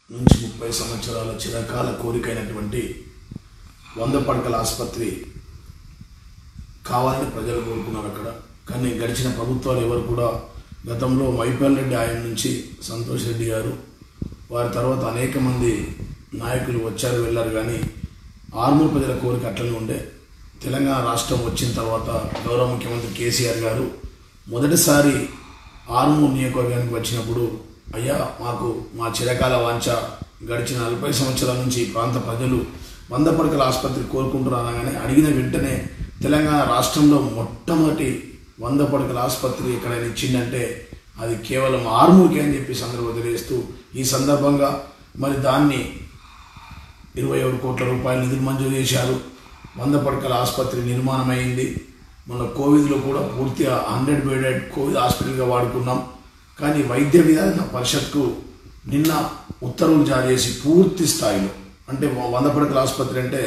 నుంచి ముప్పై సంవత్సరాల చిరకాల కోరికైనటువంటి వంద పడకల ఆసుపత్రి కావాలని ప్రజలు కోరుకున్నారు అక్కడ కానీ గడిచిన ప్రభుత్వాలు ఎవరు కూడా గతంలో మైపాల్ రెడ్డి ఆయన నుంచి సంతోష్ రెడ్డి గారు వారి తర్వాత అనేక మంది నాయకులు వచ్చారు వెళ్ళారు కానీ ఆర్మూర్ ప్రజల కోరిక అట్లనే ఉండే తెలంగాణ రాష్ట్రం వచ్చిన తర్వాత గౌరవ ముఖ్యమంత్రి కేసీఆర్ గారు మొదటిసారి ఆర్మూర్ నియోజకవర్గానికి వచ్చినప్పుడు అయ్యా మాకు మా చిరకాల వాంఛ గడిచిన నలభై సంవత్సరాల నుంచి ఈ ప్రాంత ప్రజలు వంద పడకల ఆసుపత్రి కోరుకుంటున్నారు అనగానే అడిగిన వెంటనే తెలంగాణ రాష్ట్రంలో మొట్టమొదటి వంద పడకల ఆసుపత్రి ఎక్కడైనా ఇచ్చిందంటే అది కేవలం ఆర్మూర్కే అని చెప్పి సందర్భం తెలియజేస్తూ ఈ సందర్భంగా మరి దాన్ని ఇరవై ఏడు కోట్ల రూపాయల నిధులు మంజూరు చేశారు వంద పడకల ఆసుపత్రి నిర్మాణం అయింది మన కోవిడ్లో కూడా పూర్తిగా హండ్రెడ్ బెడెడ్ కోవిడ్ హాస్పిటల్గా వాడుకున్నాం కానీ వైద్య విధాన పరిషత్కు నిన్న ఉత్తర్వులు జారీ చేసి పూర్తి స్థాయిలో అంటే వంద పడకల ఆసుపత్రి అంటే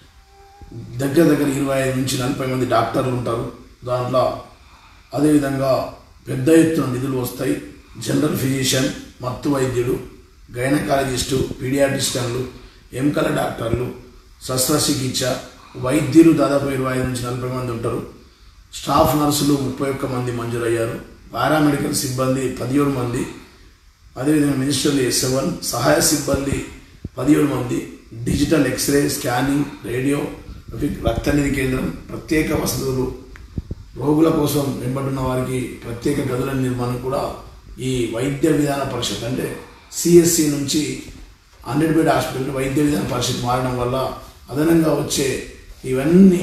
దగ్గర దగ్గర ఇరవై ఐదు నుంచి నలభై మంది డాక్టర్లు ఉంటారు దాంట్లో అదేవిధంగా పెద్ద ఎత్తున నిధులు వస్తాయి జనరల్ ఫిజిషియన్ మత్తు వైద్యుడు గైనకాలజిస్టు పీడియాట్రిస్టన్లు ఎముకల డాక్టర్లు శస్త్రచికిత్స వైద్యులు దాదాపు ఇరవై ఐదు నుంచి నలభై మంది ఉంటారు స్టాఫ్ నర్సులు ముప్పై ఒక్క మంది మంజూరయ్యారు పారామెడికల్ సిబ్బంది పదిహేడు మంది అదేవిధంగా మినిస్టర్లు సెవెన్ సహాయ సిబ్బంది పదిహేడు మంది డిజిటల్ ఎక్స్రే స్కానింగ్ రేడియో రక్తనిధి కేంద్రం ప్రత్యేక వసతులు రోగుల కోసం వెంబడున్న వారికి ప్రత్యేక గదుల నిర్మాణం కూడా ఈ వైద్య విధాన పరిషత్ అంటే సిఎస్సి నుంచి హండ్రెడ్ బెడ్ హాస్పిటల్ వైద్య విధాన పరిషత్ మారడం వల్ల అదనంగా వచ్చే ఇవన్నీ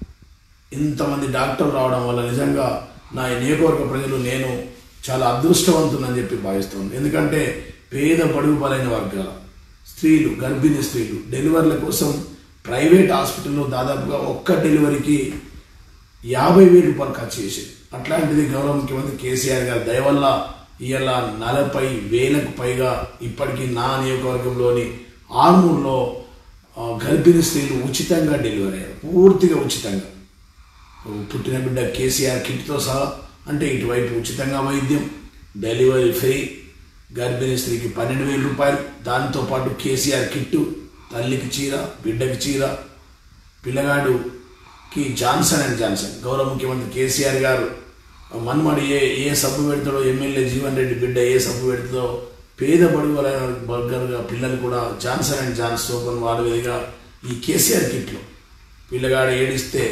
ఇంతమంది డాక్టర్లు రావడం వల్ల నిజంగా నా ఈ నియోజకవర్గ ప్రజలు నేను చాలా అదృష్టవంతునని చెప్పి భావిస్తున్నాను ఎందుకంటే పేద బడుగు బలైన వర్గాల స్త్రీలు గర్భిణీ స్త్రీలు డెలివరీల కోసం ప్రైవేట్ హాస్పిటల్లో దాదాపుగా ఒక్క డెలివరీకి యాభై వేలు రూపాయలు ఖర్చు చేసేది అట్లాంటిది గౌరవ ముఖ్యమంత్రి కేసీఆర్ గారి దయ వల్ల ఇవాళ నలభై వేలకు పైగా ఇప్పటికీ నా నియోజకవర్గంలోని ఆర్మూర్లో ఆ, గర్భిణీ స్త్రీలు ఉచితంగా డెలివరీ అయ్యారు పూర్తిగా ఉచితంగా పుట్టిన బిడ్డ కేసీఆర్ కిట్తో సహా అంటే ఇటువైపు ఉచితంగా వైద్యం డెలివరీ ఫ్రీ గర్భిణీ స్త్రీకి పన్నెండు వేల రూపాయలు దాంతోపాటు కేసీఆర్ కిట్టు తల్లికి చీర బిడ్డకి చీర పిల్లగాడుకి జాన్సన్ అండ్ జాన్సన్ గౌరవ ముఖ్యమంత్రి కేసీఆర్ గారు మన్మడి ఏ ఏ సబ్బు పెడతాడో ఎమ్మెల్యే జీవన్ రెడ్డి బిడ్డ ఏ సబ్బు పెడుతుందో పేద బడుగులైన బర్గర్గా పిల్లలు కూడా జాన్సన్ అండ్ జాన్స్ సోపన్ వాడు విధిగా ఈ కేసీఆర్ కిట్లు పిల్లగాడు ఏడిస్తే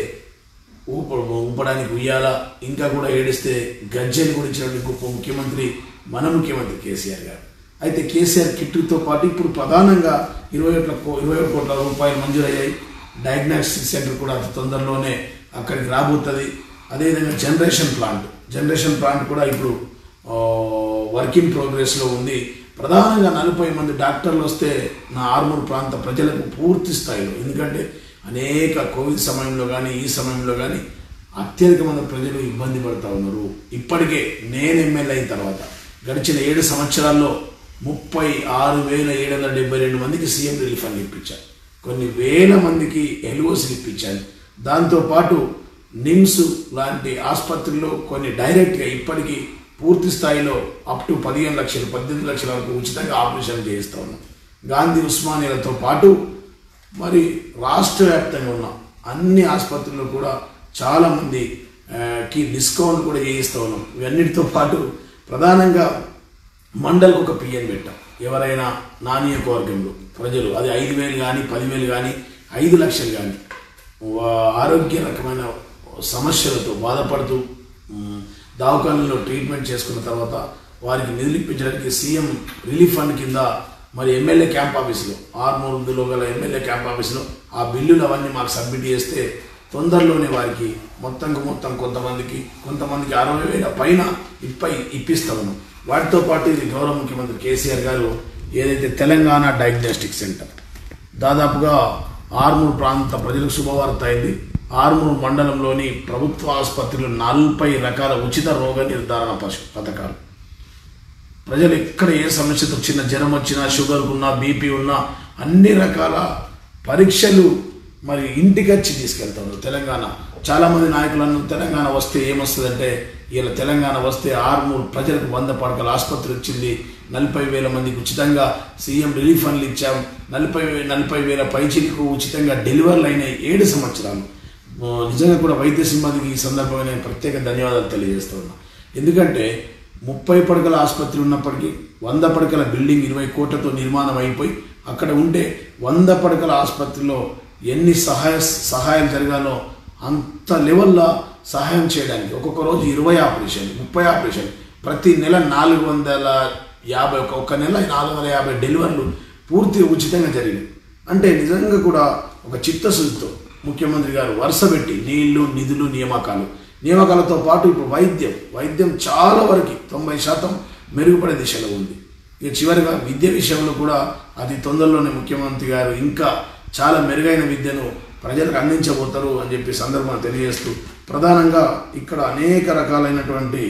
ఊప ఊపడానికి ఉయ్యాల ఇంకా కూడా ఏడిస్తే గజ్జెలు కూడా ఇచ్చినటువంటి గొప్ప ముఖ్యమంత్రి మన ముఖ్యమంత్రి కేసీఆర్ గారు అయితే కేసీఆర్ కిట్టుతో పాటు ఇప్పుడు ప్రధానంగా ఇరవై ఒకటి కో- ఇరవై ఒకటి కోట్ల రూపాయలు మంజూరయ్యాయి డయాగ్నోస్టిక్ సెంటర్ కూడా అతి తొందరలోనే అక్కడికి రాబోతుంది అదేవిధంగా జనరేషన్ ప్లాంట్ జనరేషన్ ప్లాంట్ కూడా ఇప్పుడు ఆ, వర్క్ ఇన్ ప్రోగ్రెస్లో ఉంది ప్రధానంగా నలభై మంది డాక్టర్లు వస్తే నా ఆర్మూర్ ప్రాంత ప్రజలకు పూర్తి స్థాయిలో ఎందుకంటే అనేక కోవిడ్ సమయంలో కానీ ఈ సమయంలో కానీ అత్యధిక మంది ప్రజలు ఇబ్బంది పడుతూ ఉన్నారు ఇప్పటికే నేను ఎమ్మెల్యే అయిన తర్వాత గడిచిన ఏడు సంవత్సరాల్లో ముప్పై ఆరు వేల ఏడు వందల డెబ్బై రెండు మందికి సీఎం రిలీఫ్ ఫండ్ ఇప్పించాను కొన్ని వేల మందికి ఎల్ఓసీలు ఇప్పించాను దాంతోపాటు నిమ్స్ లాంటి ఆసుపత్రుల్లో కొన్ని డైరెక్ట్గా ఇప్పటికీ పూర్తి స్థాయిలో అప్ టు పదిహేను లక్షలు పద్దెనిమిది లక్షల వరకు ఉచితంగా ఆపరేషన్ చేయిస్తా ఉన్నాం గాంధీ ఉస్మానియాలతో పాటు మరి రాష్ట్ర వ్యాప్తంగా ఉన్న అన్ని ఆసుపత్రుల్లో కూడా చాలామంది కి డిస్కౌంట్ కూడా చేయిస్తూ ఉన్నాం ఇవన్నిటితో పాటు ప్రధానంగా మండలికి ఒక పిఎన్ పెట్టాం ఎవరైనా నా నియోజకవర్గంలో ప్రజలు అది ఐదు వేలు కానీ పదివేలు కానీ ఐదు లక్షలు కానీ వా- ఆరోగ్య రకమైన సమస్యలతో బాధపడుతూ మ్, దవాఖానలో ట్రీట్మెంట్ చేసుకున్న తర్వాత వారికి నిధులు ఇప్పించడానికి సీఎం రిలీఫ్ ఫండ్ కింద మరి ఎమ్మెల్యే క్యాంప్ ఆఫీసులో ఆర్మూరులో గల ఎమ్మెల్యే క్యాంప్ ఆఫీసులో ఆ బిల్లులు అవన్నీ మాకు సబ్మిట్ చేస్తే తొందరలోనే వారికి మొత్తంకు మొత్తం కొంతమందికి కొంతమందికి అరవై వేల పైన ఇప్పై ఇప్పిస్తా ఉన్నాం వాటితో పాటు ఇది గౌరవ ముఖ్యమంత్రి కేసీఆర్ గారు ఏదైతే తెలంగాణ డయాగ్నోస్టిక్ సెంటర్ దాదాపుగా ఆర్మూర్ ప్రాంత ప్రజలకు శుభవార్త అయింది ఆర్మూర్ మండలంలోని ప్రభుత్వ ఆసుపత్రిలో నలభై రకాల ఉచిత రోగ నిర్ధారణ పశు పథకాలు ప్రజలు ఎక్కడ ఏ సమస్యతో చిన్న జ్వరం వచ్చినా షుగర్ ఉన్నా బీపీ ఉన్నా అన్ని రకాల పరీక్షలు మరి ఇంటికి వచ్చి తీసుకెళ్తారు తెలంగాణ చాలామంది నాయకులు అన్నారు తెలంగాణ వస్తే ఏమొస్తుందంటే ఇలా తెలంగాణ వస్తే ఆర్మూర్ ప్రజలకు వంద పడకల ఆసుపత్రి వచ్చింది నలభై వేల మందికి ఉచితంగా సీఎం రిలీఫ్ ఫండ్లు ఇచ్చాం నలభై వే- నలభై వేల పైచిలకు ఉచితంగా డెలివరీలు అయినాయి ఏడు సంవత్సరాలు ఓ, నిజంగా కూడా వైద్య సిబ్బందికి ఈ సందర్భంగా నేను ప్రత్యేక ధన్యవాదాలు తెలియజేస్తా ఉన్నా ఎందుకంటే ముప్పై పడకల ఆసుపత్రి ఉన్నప్పటికీ వంద పడకల బిల్డింగ్ ఇరవై కోట్లతో నిర్మాణం అయిపోయి అక్కడ ఉంటే వంద పడకల ఆసుపత్రిలో ఎన్ని సహాయ సహాయం జరగాలో అంత లెవెల్లో సహాయం చేయడానికి ఒక్కొక్క రోజు ఇరవై ఆపరేషన్ ముప్పై ఆపరేషన్ ప్రతి నెల నాలుగు వందల యాభై ఒక ఒక్క నెల నాలుగు వందల యాభై డెలివరీలు పూర్తి ఉచితంగా జరిగాయి అంటే నిజంగా కూడా ఒక చిత్తశుద్ధితో ముఖ్యమంత్రి గారు వరుస పెట్టి నీళ్లు నిధులు నియామకాలు నియామకాలతో పాటు ఇప్పుడు వైద్యం వైద్యం చాలా వరకు తొంభై శాతం మెరుగుపడే దిశలో ఉంది ఇక చివరిగా విద్య విషయంలో కూడా అతి తొందరలోనే ముఖ్యమంత్రి గారు ఇంకా చాలా మెరుగైన విద్యను ప్రజలకు అందించబోతారు అని చెప్పి సందర్భంగా తెలియజేస్తూ ప్రధానంగా ఇక్కడ అనేక రకాలైనటువంటి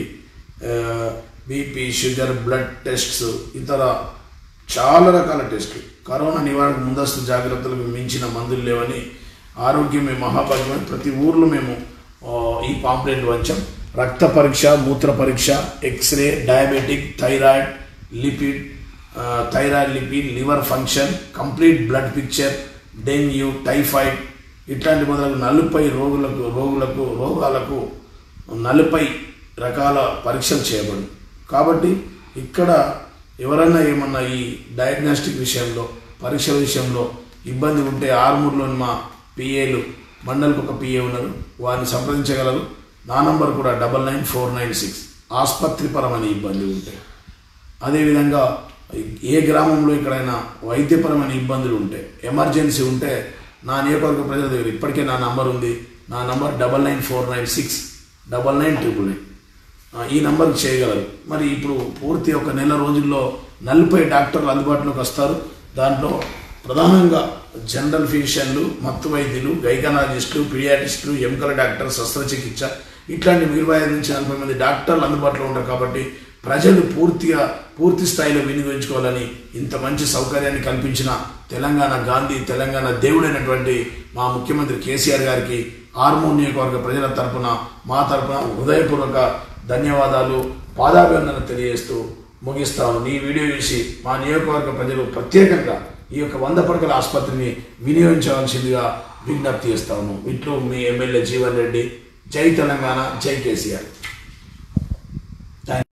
బీపీ షుగర్ బ్లడ్ టెస్ట్స్ ఇతర చాలా రకాల టెస్టులు కరోనా నివారణకు ముందస్తు జాగ్రత్తలకు మించిన మందులు లేవని ఆరోగ్యమే మహాభాగ్యమని ప్రతి ఊర్లో మేము ఆ, ఈ పాంప్లెట్ వంచాం రక్త పరీక్ష మూత్ర పరీక్ష ఎక్స్రే డయాబెటిక్ థైరాయిడ్ లిపిడ్ ఆ, thyroid lipid liver function complete blood picture dengue typhoid ఇట్లాంటి మొదలగు నలుపై రోగులకు రోగులకు రోగాలకు నలుపై రకాల పరీక్షలు చేయబడు కాబట్టి ఇక్కడ ఎవరైనా ఏమన్నా ఈ డయాగ్నాస్టిక్ విషయంలో పరీక్షల విషయంలో ఇబ్బంది ఉంటే ఆర్మూర్లోని మా పిఏలు మండలికి ఒక పిఏ ఉన్నారు వారిని సంప్రదించగలరు నా నంబర్ కూడా double nine four nine six ఆసుపత్రిపరమైన ఇబ్బంది ఉంటే అదేవిధంగా ఏ గ్రామంలో ఎక్కడైనా వైద్యపరమైన ఇబ్బందులు ఉంటే ఎమర్జెన్సీ ఉంటే నా నియోజకవర్గ ప్రజల దగ్గర ఇప్పటికే నా నంబర్ ఉంది నా number double nine four nine six double nine triple nine ఈ నంబర్కి చేయగలరు మరి ఇప్పుడు పూర్తి ఒక నెల రోజుల్లో నలభై డాక్టర్లు అందుబాటులోకి వస్తారు దాంట్లో ప్రధానంగా జనరల్ ఫిజిషియన్లు మత్తు వైద్యులు గైకనాలజిస్టులు పీడియాటిస్టులు ఎముకల డాక్టర్ శస్త్రచికిత్స ఇట్లాంటి ఇరవై ఐదు నుంచి నలభై మంది డాక్టర్లు అందుబాటులో ఉంటారు కాబట్టి ప్రజలు పూర్తిగా పూర్తి స్థాయిలో వినియోగించుకోవాలని ఇంత మంచి సౌకర్యాన్ని కల్పించిన తెలంగాణ గాంధీ తెలంగాణ దేవుడైనటువంటి మా ముఖ్యమంత్రి కేసీఆర్ గారికి ఆర్మూర్ నియోజకవర్గ ప్రజల తరపున మా తరపున హృదయపూర్వక ధన్యవాదాలు పాదాభివందన తెలియజేస్తూ ముగిస్తాను ఈ వీడియో చూసి మా నియోజకవర్గ ప్రజలు ప్రత్యేకంగా ఈ యొక్క వంద పడకల ఆసుపత్రిని వినియోగించవలసిందిగా విజ్ఞప్తి చేస్తాను ఇట్లు మీ ఎమ్మెల్యే జీవన్ రెడ్డి జై తెలంగాణ జై కేసీఆర్